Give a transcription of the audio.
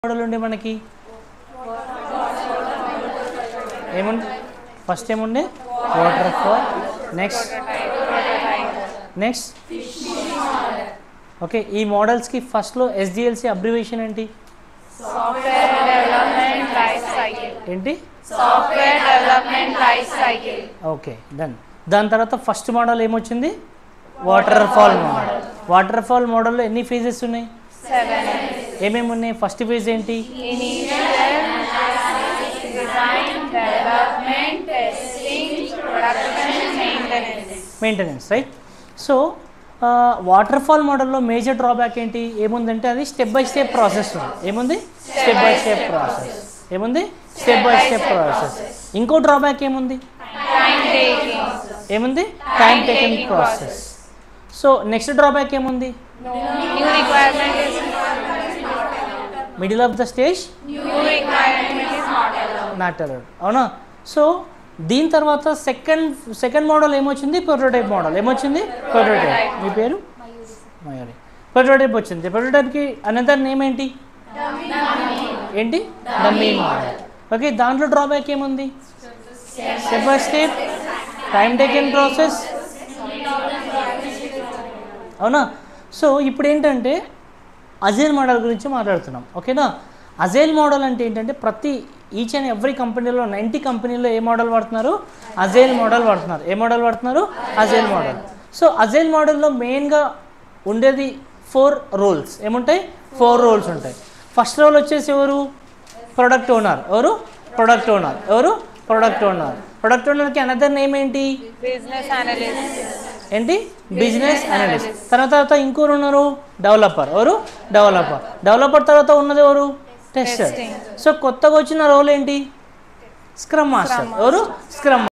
model ఉండే మనకి ఏముంది ఫస్ట్ ఏముండే waterfall next next okay ఈ మోడల్స్కి ఫస్ట్లో ఎస్డిఎల్సి అబ్రివేషన్ ఏంటి సాఫ్ట్వేర్ డెవలప్మెంట్ లైఫ్ సైకిల్ ఏంటి software development life cycle okay done దాని తర్వాత ఫస్ట్ మోడల్ ఏమొచ్చింది waterfall model waterfall మోడల్లో ఎన్ని ఫేజెస్ ఉన్నాయి సెవెన్ ఏమేమి ఉన్నాయి ఫస్ట్ ఫేజ్ ఏంటి initial design development testing production maintenance maintenance right so waterfall మోడల్లో మేజర్ డ్రాబ్యాక్ ఏంటి ఏముందంటే అది స్టెప్ బై స్టెప్ ప్రాసెస్ ఉంది ఏముంది స్టెప్ బై స్టెప్ ప్రాసెస్ ఏముంది స్టెప్ బై స్టెప్ ప్రాసెస్ ఇంకో డ్రాబ్యాక్ ఏముంది టైం టేకింగ్ ఏముంది time taking process so next drawback ఏముంది new requirement is middle of the stage new requirement is not allowed not allowed అవునా so దీని తర్వాత second second model ఏమొచ్చింది prototype model ఏమొచ్చింది prototype మీ పేరు మయూరి ప్రొటోటైప్ వచ్చింది ప్రొటోటైప్కి అనదర్ నేమ్ ఏంటి ఏంటి డమ్మీ మోడల్ ఓకే దాంట్లో డ్రాబ్యాక్ ఏముంది step by step time taken process అవునా సో ఇప్పుడు ఏంటంటే అజైల్ మోడల్ గురించి మాట్లాడుతున్నాం ఓకేనా అజైల్ మోడల్ అంటే ఏంటంటే ప్రతి ఈచ్ అండ్ ఎవ్రీ కంపెనీలో నైంటీ కంపెనీలో ఏ మోడల్ వాడుతున్నారు అజైల్ మోడల్ వాడుతున్నారు ఏ మోడల్ వాడుతున్నారు అజైల్ మోడల్ సో అజైల్ మోడల్లో మెయిన్గా ఉండేది ఫోర్ రోల్స్ ఏముంటాయి ఫోర్ రోల్స్ ఉంటాయి ఫస్ట్ రోల్ వచ్చేసి ఎవరు ప్రొడక్ట్ ఓనర్ ఎవరు ప్రొడక్ట్ ఓనర్ ఎవరు ప్రొడక్ట్ ఓనర్ ప్రొడక్ట్ ఓనర్కి అనదర్ నేమ్ ఏంటి బిజినెస్ అనలిస్ట్ ఏంటి బిజినెస్ అనలిస్ట్ తర్వాత తర్వాత ఇంకోరు ఉన్నారు డెవలపర్ ఎవరు డెవలపర్ డెవలపర్ తర్వాత ఉన్నది ఎవరు టెస్టర్ సో కొత్తగా వచ్చిన రోల్ ఏంటి స్క్రమ్ మాస్టర్ ఎవరు స్క్రమ్